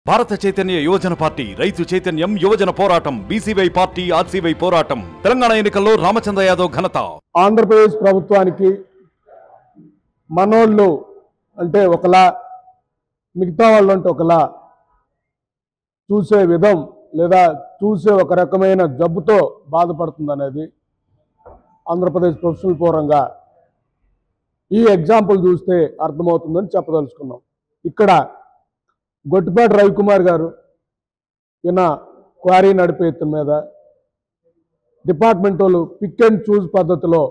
భారత చైతన్య యువజన పార్టీ రైతు చైతన్యం యువజన పోరాటం బీసీవై పార్టీ ఆర్సీవై పోరాటం తెలంగాణ ఎన్నికల్లో రామచంద్ర యాదవ్ ఘనత ఆంధ్రప్రదేశ్ ప్రభుత్వానికి మనోళ్ళు అంటే ఒకలా మిగతా వాళ్ళు అంటే ఒకలా చూసే విధం లేదా చూసే ఒక రకమైన జబ్బుతో బాధపడుతుంది అనేది ఆంధ్రప్రదేశ్ ప్రొఫెషనల్ పూర్వంగా ఈ ఎగ్జాంపుల్ చూస్తే అర్థమవుతుందని చెప్పదలుచుకున్నాం ఇక్కడ గొట్టిపాటి రవికుమార్ గారు ఈయన క్వారీ నడిపే ఇతని మీద డిపార్ట్మెంట్ వాళ్ళు పిక్ అండ్ చూజ్ పద్ధతిలో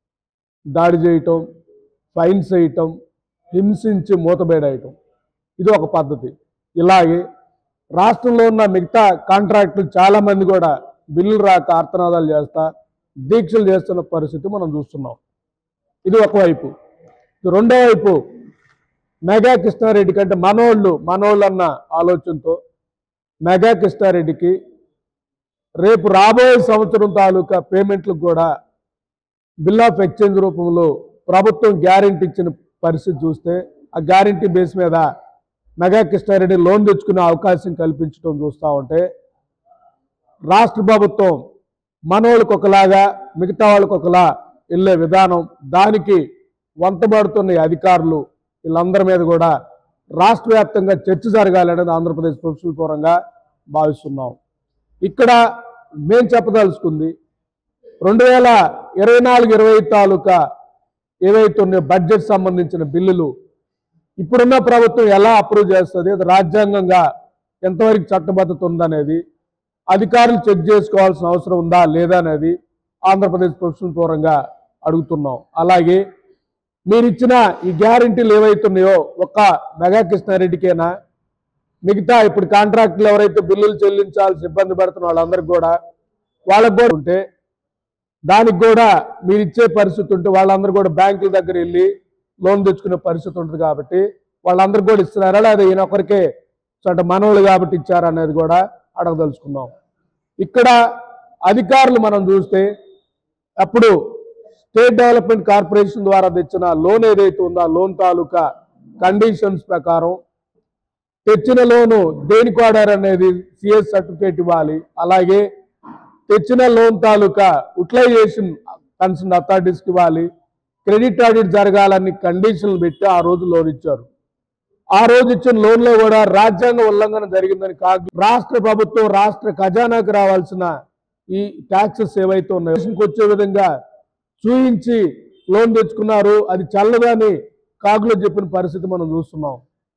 దాడి చేయటం ఫైన్స్ వేయటం హింసించి మూతబేడేయటం ఇది ఒక పద్ధతి ఇలాగే రాష్ట్రంలో ఉన్న మిగతా కాంట్రాక్టులు చాలా మంది కూడా బిల్లులు రాక ఆర్తనాదాలు చేస్తా దీక్షలు చేస్తున్న పరిస్థితి మనం చూస్తున్నాం ఇది ఒకవైపు ఇది రెండో వైపు మెగా కృష్ణారెడ్డి కంటే మనోళ్ళు మనోళ్ళు అన్న ఆలోచనతో మెగా కృష్ణారెడ్డికి రేపు రాబోయే సంవత్సరం తాలూకా పేమెంట్లకు కూడా బిల్ ఆఫ్ ఎక్స్చేంజ్ రూపంలో ప్రభుత్వం గ్యారెంటీ ఇచ్చిన పరిస్థితి చూస్తే ఆ గ్యారెంటీ బేస్ మీద మెగా కృష్ణారెడ్డి లోన్ తెచ్చుకునే అవకాశం కల్పించడం చూస్తూ ఉంటే రాష్ట్ర ప్రభుత్వం మనోళ్ళకి ఒకలాగా మిగతా వాళ్ళకి ఒకలా వెళ్ళే విధానం దానికి వంతబడుతున్న ఈ అధికారులు వీళ్ళందరి మీద కూడా రాష్ట్ర వ్యాప్తంగా చర్చ జరగాలనేది ఆంధ్రప్రదేశ్ ప్రొఫెషనల్ పూర్వంగా భావిస్తున్నాం ఇక్కడ మేం చెప్పదలుచుకుంది రెండు వేల ఇరవై నాలుగు ఇరవై ఐదు తాలూకా ఏవైతే ఉన్నాయో బడ్జెట్ సంబంధించిన బిల్లులు ఇప్పుడున్న ప్రభుత్వం ఎలా అప్రూవ్ చేస్తుంది అది రాజ్యాంగంగా ఎంతవరకు చట్టబద్ధత ఉందనేది అధికారులు చెక్ చేసుకోవాల్సిన అవసరం ఉందా లేదా అనేది ఆంధ్రప్రదేశ్ ప్రొఫెషనల్ పూర్వంగా అడుగుతున్నాం అలాగే మీరు ఇచ్చిన ఈ గ్యారంటీలు ఏవైతున్నాయో ఒక్క మెగా కృష్ణారెడ్డికేనా మిగతా ఇప్పుడు కాంట్రాక్టులు ఎవరైతే బిల్లులు చెల్లించాల్సి ఇబ్బంది పడుతున్న వాళ్ళందరికీ కూడా వాళ్ళకు కూడా ఉంటే దానికి కూడా మీరు ఇచ్చే పరిస్థితి ఉంటే వాళ్ళందరూ కూడా బ్యాంకుల దగ్గర వెళ్ళి లోన్ తెచ్చుకునే పరిస్థితి ఉంటుంది కాబట్టి వాళ్ళందరికీ కూడా ఇస్తున్నారా లేదా ఈయన ఒకరికే అంటే మనవులు కాబట్టి ఇచ్చారా అనేది కూడా అడగదలుచుకున్నాం ఇక్కడ అధికారులు మనం చూస్తే అప్పుడు స్టేట్ డెవలప్మెంట్ కార్పొరేషన్ ద్వారా తెచ్చిన లోన్ ఏదైతే ఉందో ఆ లోన్ తాలూకా కండిషన్స్ ప్రకారం తెచ్చిన లోను దేనికి వాడారు అనేది సిఎస్ సర్టిఫికేట్ ఇవ్వాలి అలాగే తెచ్చిన లోన్ తాలూకా యూటిలైజేషన్ కన్సర్న్ అథారిటీస్కి ఇవ్వాలి క్రెడిట్ ఆడిట్ జరగాలని కండిషన్లు పెట్టి ఆ రోజు లోన్ ఇచ్చారు ఆ రోజు ఇచ్చిన లోన్లో కూడా రాజ్యాంగ ఉల్లంఘన జరిగిందని కాదు రాష్ట్ర ప్రభుత్వం రాష్ట్ర ఖజానాకు రావాల్సిన ఈ ట్యాక్సెస్ ఏవైతే ఉన్నాయో దేశంకి వచ్చే విధంగా చూయించి లోన్ తెచ్చుకున్నారు అది చల్లదని కాకులో చెప్పిన పరిస్థితి మనం చూస్తున్నాం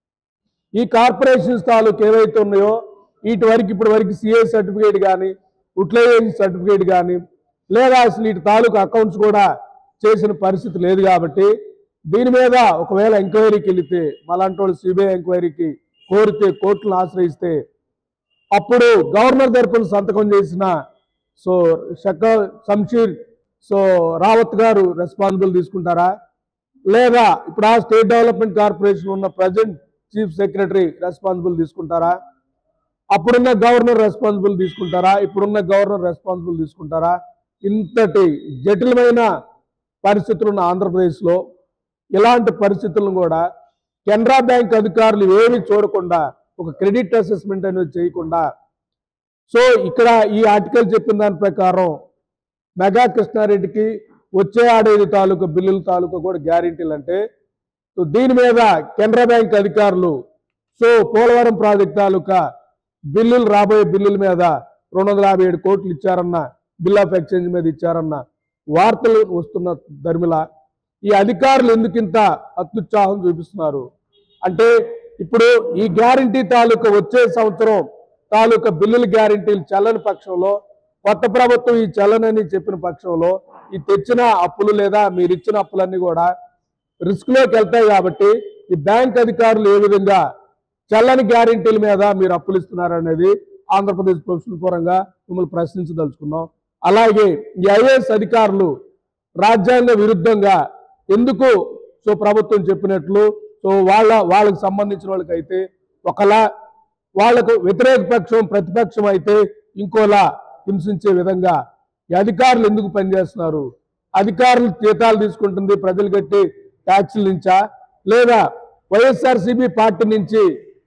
ఈ కార్పొరేషన్స్ తాలూకు ఏవైతే ఉన్నాయో వీటి వరకు ఇప్పటి వరకు సిఏ సర్టిఫికేట్ కానీ యూటిలైజేషన్ సర్టిఫికేట్ కానీ లేదా అసలు వీటి తాలూకు అకౌంట్స్ కూడా చేసిన పరిస్థితి లేదు కాబట్టి దీని మీద ఒకవేళ ఎంక్వైరీకి వెళితే మలాంటి వాళ్ళు సిబిఐ ఎంక్వైరీకి కోరితే కోర్టులను ఆశ్రయిస్తే అప్పుడు గవర్నర్ తరపున సంతకం చేసిన సో షక శంషీర్ సో రావత్ గారు రెస్పాన్సిబుల్ తీసుకుంటారా లేదా ఇప్పుడు ఆ స్టేట్ డెవలప్మెంట్ కార్పొరేషన్ ఉన్న ప్రజెంట్ చీఫ్ సెక్రటరీ రెస్పాన్సిబుల్ తీసుకుంటారా అప్పుడున్న గవర్నర్ రెస్పాన్సిబుల్ తీసుకుంటారా ఇప్పుడున్న గవర్నర్ రెస్పాన్సిబుల్ తీసుకుంటారా ఇంతటి జటిలమైన పరిస్థితులు ఉన్న ఆంధ్రప్రదేశ్లో ఇలాంటి పరిస్థితులను కూడా కెనరా బ్యాంక్ అధికారులు ఏమీ చూడకుండా ఒక క్రెడిట్ అసెస్మెంట్ అనేది చేయకుండా సో ఇక్కడ ఈ ఆర్టికల్ చెప్పిన దాని ప్రకారం మెగా కృష్ణారెడ్డికి వచ్చే ఆడేది తాలూకు బిల్లుల తాలూకు కూడా గ్యారెంటీలు అంటే సో దీని మీద కెనరా బ్యాంక్ అధికారులు సో పోలవరం ప్రాజెక్ట్ తాలూకా బిల్లులు రాబోయే బిల్లుల మీద రెండు వందల యాభై ఏడు కోట్లు ఇచ్చారన్న బిల్ ఆఫ్ ఎక్స్చేంజ్ మీద ఇచ్చారన్న వార్తలు వస్తున్న ధర్మిల ఈ అధికారులు ఎందుకు ఇంత అత్యుత్సాహం చూపిస్తున్నారు అంటే ఇప్పుడు ఈ గ్యారంటీ తాలూకా వచ్చే సంవత్సరం తాలూకా బిల్లుల గ్యారంటీలు చెల్లని పక్షంలో కొత్త ప్రభుత్వం ఈ చెల్లనని చెప్పిన పక్షంలో ఈ తెచ్చిన అప్పులు లేదా మీరు ఇచ్చిన అప్పులన్నీ కూడా రిస్క్ లోకి వెళ్తాయి కాబట్టి ఈ బ్యాంక్ అధికారులు ఏ విధంగా చల్లని గ్యారెంటీల మీద మీరు అప్పులు ఇస్తున్నారు అనేది ఆంధ్రప్రదేశ్ ప్రొఫెషనల్ పరంగా మిమ్మల్ని ప్రశ్నించదలుచుకున్నాం అలాగే ఈ ఐఏఎస్ అధికారులు రాజ్యాంగ విరుద్ధంగా ఎందుకు సో ప్రభుత్వం చెప్పినట్లు సో వాళ్ళ వాళ్ళకి సంబంధించిన వాళ్ళకైతే ఒకలా వాళ్లకు వ్యతిరేక పక్షం ప్రతిపక్షం అయితే ఇంకోలా హింసించే విధంగా ఈ అధికారులు ఎందుకు పనిచేస్తున్నారు అధికారులు జీతాలు తీసుకుంటుంది ప్రజలు కట్టి ట్యాక్సుల నుంచా లేదా వైఎస్ఆర్సీపీ పార్టీ నుంచి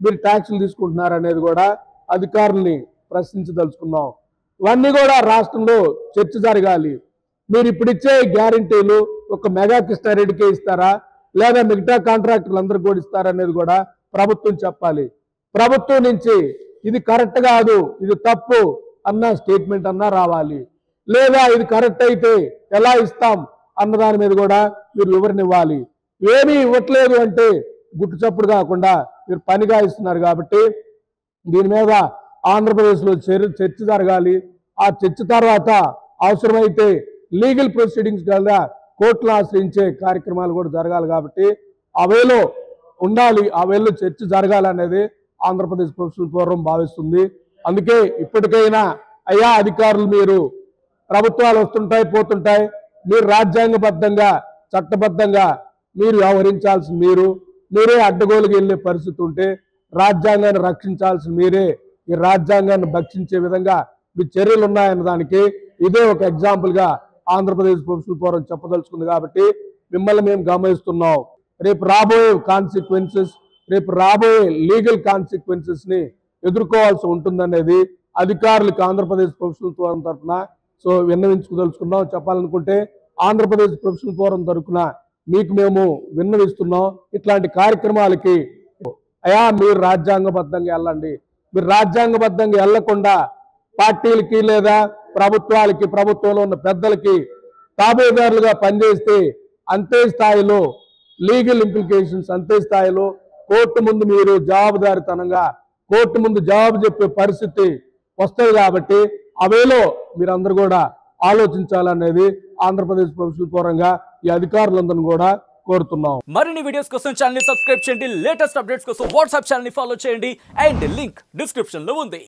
మీరు ట్యాక్సులు తీసుకుంటున్నారు అనేది కూడా అధికారుల్ని ప్రశ్నించదలుచుకున్నాం ఇవన్నీ కూడా రాష్ట్రంలో చర్చ జరగాలి మీరు ఇప్పుడు ఇచ్చే గ్యారంటీలు ఒక మెగా కృష్ణారెడ్డికే ఇస్తారా లేదా మిగతా కాంట్రాక్టర్లు అందరికి కూడా ఇస్తారా అనేది కూడా ప్రభుత్వం చెప్పాలి ప్రభుత్వం నుంచి ఇది కరెక్ట్ కాదు ఇది తప్పు అన్న స్టేట్మెంట్ అన్నా రావాలి లేదా ఇది కరెక్ట్ అయితే ఎలా ఇస్తాం అన్న దాని మీద కూడా మీరు వివరణ ఇవ్వాలి ఏమీ ఇవ్వట్లేదు అంటే గుట్టు చప్పుడు కాకుండా మీరు పనిగా ఇస్తున్నారు కాబట్టి దీని మీద ఆంధ్రప్రదేశ్లో చర్య చర్చ జరగాలి ఆ చర్చ తర్వాత అవసరమైతే లీగల్ ప్రొసీడింగ్స్ కదా కోర్టును ఆశ్రయించే కార్యక్రమాలు కూడా జరగాలి కాబట్టి ఆ వేలో ఉండాలి ఆ వేలో చర్చ జరగాలనేది ఆంధ్రప్రదేశ్ ప్రొఫెషనల్ ఫోరం భావిస్తుంది అందుకే ఇప్పటికైనా అయ్యా అధికారులు మీరు ప్రభుత్వాలు వస్తుంటాయి పోతుంటాయి మీరు రాజ్యాంగబద్ధంగా చట్టబద్ధంగా మీరు వ్యవహరించాల్సిన మీరు మీరే అడ్డగోలుకి వెళ్ళే పరిస్థితి ఉంటే రాజ్యాంగాన్ని రక్షించాల్సిన మీరే ఈ రాజ్యాంగాన్ని భక్షించే విధంగా మీ చర్యలు ఉన్నాయన్న దానికి ఇదే ఒక ఎగ్జాంపుల్ గా ఆంధ్రప్రదేశ్ ప్రొఫెషనల్ ఫోరం చెప్పదలుచుకుంది కాబట్టి మిమ్మల్ని మేము గమనిస్తున్నాం రేపు రాబోయే కాన్సిక్వెన్సెస్ రేపు రాబోయే లీగల్ కాన్సిక్వెన్సెస్ ని ఎదుర్కోవాల్సి ఉంటుందనేది అధికారులకు ఆంధ్రప్రదేశ్ ప్రొఫెషనల్ ఫోరం తరఫున సో విన్నవించుకోదలుచుకున్నాం చెప్పాలనుకుంటే ఆంధ్రప్రదేశ్ ప్రొఫెషనల్ ఫోరం తరఫున మీకు మేము విన్నవిస్తున్నాం ఇట్లాంటి కార్యక్రమాలకి అయా మీరు రాజ్యాంగబద్ధంగా వెళ్ళండి మీరు రాజ్యాంగబద్ధంగా వెళ్లకుండా పార్టీలకి లేదా ప్రభుత్వాలకి ప్రభుత్వంలో ఉన్న పెద్దలకి తాబేదారులుగా పనిచేస్తే అంతే స్థాయిలో లీగల్ ఇంప్లికేషన్స్ అంతే స్థాయిలో కోర్టు ముందు మీరు జవాబుదారితనంగా కోర్టు ముందు జవాబు చెప్పే పరిస్థితి వస్తుంది కాబట్టి అవేలో మీరందరూ కూడా ఆలోచించాలనేది ఆంధ్రప్రదేశ్ ప్రొఫెషనల్ ఫోరంగా ఈ అధికారులందరినీ కూడా కోరుతున్నాం మరిన్ని వీడియోస్ కోసం ఛానల్ ని సబ్స్క్రైబ్ చేయండి లేటెస్ట్ అప్డేట్స్ కోసం వాట్సాప్ ఛానల్ ని ఫాలో చేయండి అండ్ లింక్ డిస్క్రిప్షన్ లో ఉంది